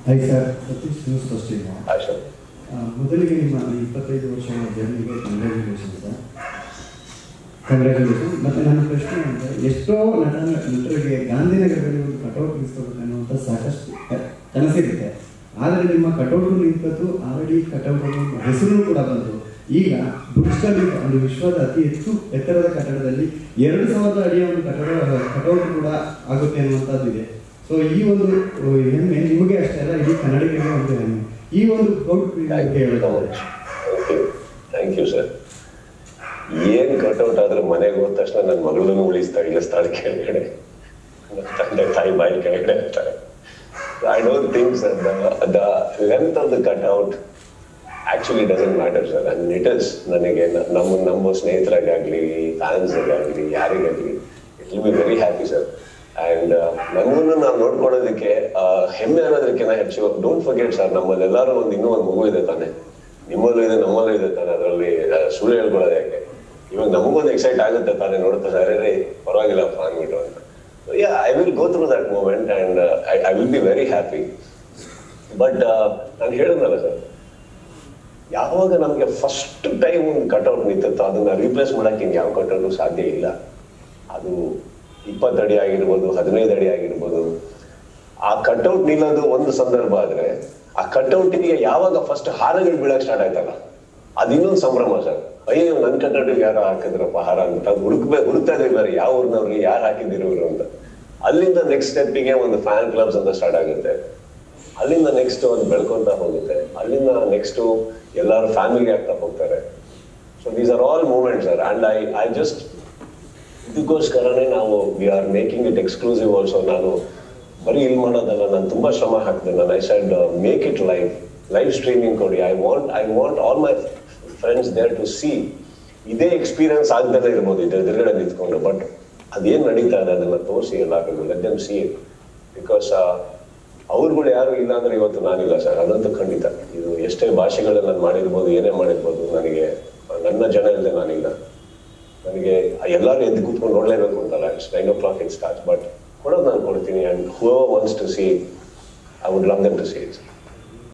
hi sir Satish news ಫಸ್ಟಿಂದ ಆಶಾ ಮೊದಲಿಗೆ ನಿಮ್ಮ ಈ ಇಪ್ಪತ್ತೈದು ವರ್ಷಗಳ ಜರ್ನಿಗೆ ಕಂಗ್ರ್ಯಾಚುಲೇಷನ್ ಸರ್ ಕಂಗ್ರ್ಯಾಚುಲೇಷನ್ ಮತ್ತು ನನ್ನ ಪ್ರಶ್ನೆ ಅಂದರೆ ಎಷ್ಟೋ ನಟ ನಟರಿಗೆ ಗಾಂಧಿನಗರದಲ್ಲಿ ಒಂದು ಕಟೌಟ್ ನಿಲ್ಲಿಸ್ಬೇಕು ಅನ್ನುವಂಥ ಸಾಕಷ್ಟು ಕ- ಕನಸಿರುತ್ತೆ ಆದರೆ ನಿಮ್ಮ ಕಟೌಟ್ ನಿಂತದ್ದು ಆಲ್ರೆಡಿ ಕಟೌಟ್ ಹೆಸರು ಕೂಡ ಬಂತು ಈಗ ಬುರ್ಜ್ನಲ್ಲಿ ಒಂದು ವಿಶ್ವದ ಅತಿ ಹೆಚ್ಚು ಎತ್ತರದ ಕಟ್ಟಡದಲ್ಲಿ ಎರಡು ಸಾವಿರದ ಅಡಿಯ ಒಂದು ಕಟ್ಟಡ ಕಟೌಟ್ ಕೂಡ ಆಗುತ್ತೆ ಅನ್ನುವಂಥದ್ದು ಇದೆ ಸೊ ಈ ಒಂದು ಅಹ್, ಹೆಮ್ಮೆ ನಿಮಗೆ ಅಷ್ಟೇ ಅಲ್ಲ ಇಡೀ ಕನ್ನಡಿಗರಿಗೆ ಒಂದು ಹೆಮ್ಮೆ ಈ ಒಂದು ಪ್ರೌಡ್ ಥ್ಯಾಂಕ್ ಯು ಹೇಳೋದಾದ್ರೆ thank you thank you sir ಏನ್ ಕಟ್ಔಟ್ ಆದ್ರೆ ಮನೆಗೆ ಹೋದ ತಕ್ಷಣ ನನ್ನ ಮಗಳನ್ನು ಉಳಿಸ್ತಾ ಇಳಿಸ್ತಾಳೆ ಕೆಳಗಡೆ ನನ್ನ ತಂದೆ ತಾಯಿ ಬಾಯಿ ಕೆಳಗಡೆ ಅಂತಾರೆ I don't think sir the length of the cutout actually doesn't matter sir and it is ನನಗೆ ನ- ನಮ್ಮ ನಮ್ಮ ಸ್ನೇಹಿತರಿಗಾಗ್ಲಿ ಫ್ಯಾನ್ಸ್ಗಾಗಲಿ ಯಾರಿಗಾಗಲಿ it will be very happy sir and ನಮ್ಮನ್ನು ನಾವು ನೋಡ್ಕೊಳ್ಳೋದಕ್ಕೆ ಆ, ಹೆಮ್ಮೆ ಅನ್ನೋದಕ್ಕಿಂತ ಹೆಚ್ಚು ಡೋಂಟ್ ಫರ್ಗೆಟ್ ಸರ್ ನಮ್ಮಲ್ಲಿ ಎಲ್ಲರೂ ಒಂದು ಇನ್ನೂ ಒಂದು ಮಗು ಇದೆ ತಾನೆ ನಿಮ್ಮಲ್ಲೂ ಇದೆ ನಮ್ಮಲ್ಲೂ ಇದೆ ತಾನೆ ಅದರಲ್ಲಿ ಸುಳ್ಳು ಹೇಳ್ಕೊಳ್ಳೋದು ಯಾಕೆ ಇವಾಗ ನಮಗೊಂದು ಎಕ್ಸೈಟ್ ಆಗುತ್ತೆ ತಾನೆ ನೋಡ್ತಾ ಸರ್ ರೇ ಪರವಾಗಿಲ್ಲಪ್ಪ ಅಂದ್ಬಿಟ್ಟು ಅಂತ yeah I will go through that moment and I will be very happy but ನಾನು ಹೇಳಿದ್ನಲ್ಲ ಸರ್ ಯಾವಾಗ ನಮಗೆ ಫಸ್ಟ್ ಟೈಮ್ ಒಂದು ಕಟ್ಔಟ್ ನಿಂತಿತ್ತು ಅದನ್ನ ರೀಪ್ಲೇಸ್ ಮಾಡಕ್ಕೆ ಇನ್ ಯಾವ ಕಟ್ಔಟ್ ಸಾಧ್ಯ ಇಲ್ಲ ಅದು ಇಪ್ಪತ್ತು ಅಡಿ ಆಗಿರ್ಬೋದು ಹದಿನೈದು ಅಡಿ ಆಗಿರ್ಬೋದು ಆ ಕಟ್ಔಟ್ ನಿಲ್ಲೋದು ಒಂದು ಸಂದರ್ಭ ಆದ್ರೆ ಆ ಕಟ್ಔಟಿಗೆ ಯಾವಾಗ ಫಸ್ಟ್ ಹಾರಗಳು ಬೀಳಕ್ ಸ್ಟಾರ್ಟ್ ಆಯ್ತಲ್ಲ ಅದು ಇನ್ನೊಂದು ಸಂಭ್ರಮ ಸರ್ ಅಯ್ಯೋ ನನ್ನ ಕಟ್ಔಟಿಗೆ ಯಾರೋ ಹಾಕಿದ್ರಪ್ಪ ಹಾರ ಅಂತ ಅದು ಹುಡುಕ್ಬೇಕು ಹುಡುಕ್ತಾ ಇದ್ರಿ ಬೇರೆ ಯಾವ ಊರಿನವ್ರಿಗೆ ಯಾರು ಹಾಕಿದ್ದೀರಿ ಇವರು ಅಂತ ಅಲ್ಲಿಂದ ನೆಕ್ಸ್ಟ್ ಸ್ಟೆಪ್ಪಿಗೆ ಒಂದು ಫ್ಯಾನ್ ಕ್ಲಬ್ಸ್ ಅಂತ ಸ್ಟಾರ್ಟ್ ಆಗುತ್ತೆ ಅಲ್ಲಿಂದ ನೆಕ್ಸ್ಟ್ ಅದು ಬೆಳ್ಕೊಂತ ಹೋಗುತ್ತೆ ಅಲ್ಲಿಂದ ನೆಕ್ಸ್ಟ್ ಎಲ್ಲರೂ ಫ್ಯಾಮಿಲಿ ಆಗ್ತಾ ಹೋಗ್ತಾರೆ so these are all moments sir and I I just ಇದಕ್ಕೋಸ್ಕರನೇ ನಾವು we are making it exclusive also ನಾನು ಬರೀ ಇಲ್ಲಿ ಮಾಡೋದಲ್ಲ ನಾನು ತುಂಬಾ ಶ್ರಮ ಹಾಕ್ತೇನೆ ನಾನು I said make it live live streaming ಕೊಡಿ I want I want all my friends there to see ಇದೇ ಎಕ್ಸ್ಪೀರಿಯನ್ಸ್ ಆಗ್ದಲೇ ಇರ್ಬೋದು ಇದ್ರ ಎದುರುಗಡೆ ನಿಂತ್ಕೊಂಡು ಬಟ್ ಅದೇನ್ ನಡೀತಾ ಇದೆ ಅದನ್ನ ತೋರಿಸಿ ಎಲ್ಲರಿಗೂ let them see it because ಅವ್ರುಗಳು ಯಾರು ಇಲ್ಲ ಅಂದ್ರೆ ಇವತ್ತು ನಾನಿಲ್ಲ ಸರ್ ಅದಂತೂ ಖಂಡಿತ ಇದು ಎಷ್ಟೇ ಭಾಷೆಗಳಲ್ಲಿ ನಾನು ಮಾಡಿರ್ಬೋದು ಏನೇ ಮಾಡಿರ್ಬೋದು ನನಗೆ ನನ್ನ ಜನ ಇಲ್ಲದೆ ನಾನಿಲ್ಲ ನನಗೆ ಎಲ್ಲರೂ ಎದ್ದು ಕೂತ್ಕೊಂಡು ನೋಡ್ಲೇಬೇಕು ಅಂತಲ್ಲ it's nine o'clock it start but ಕೊಡೋದು ನಾನು ಕೊಡ್ತೀನಿ and who wants to see I would love them to see it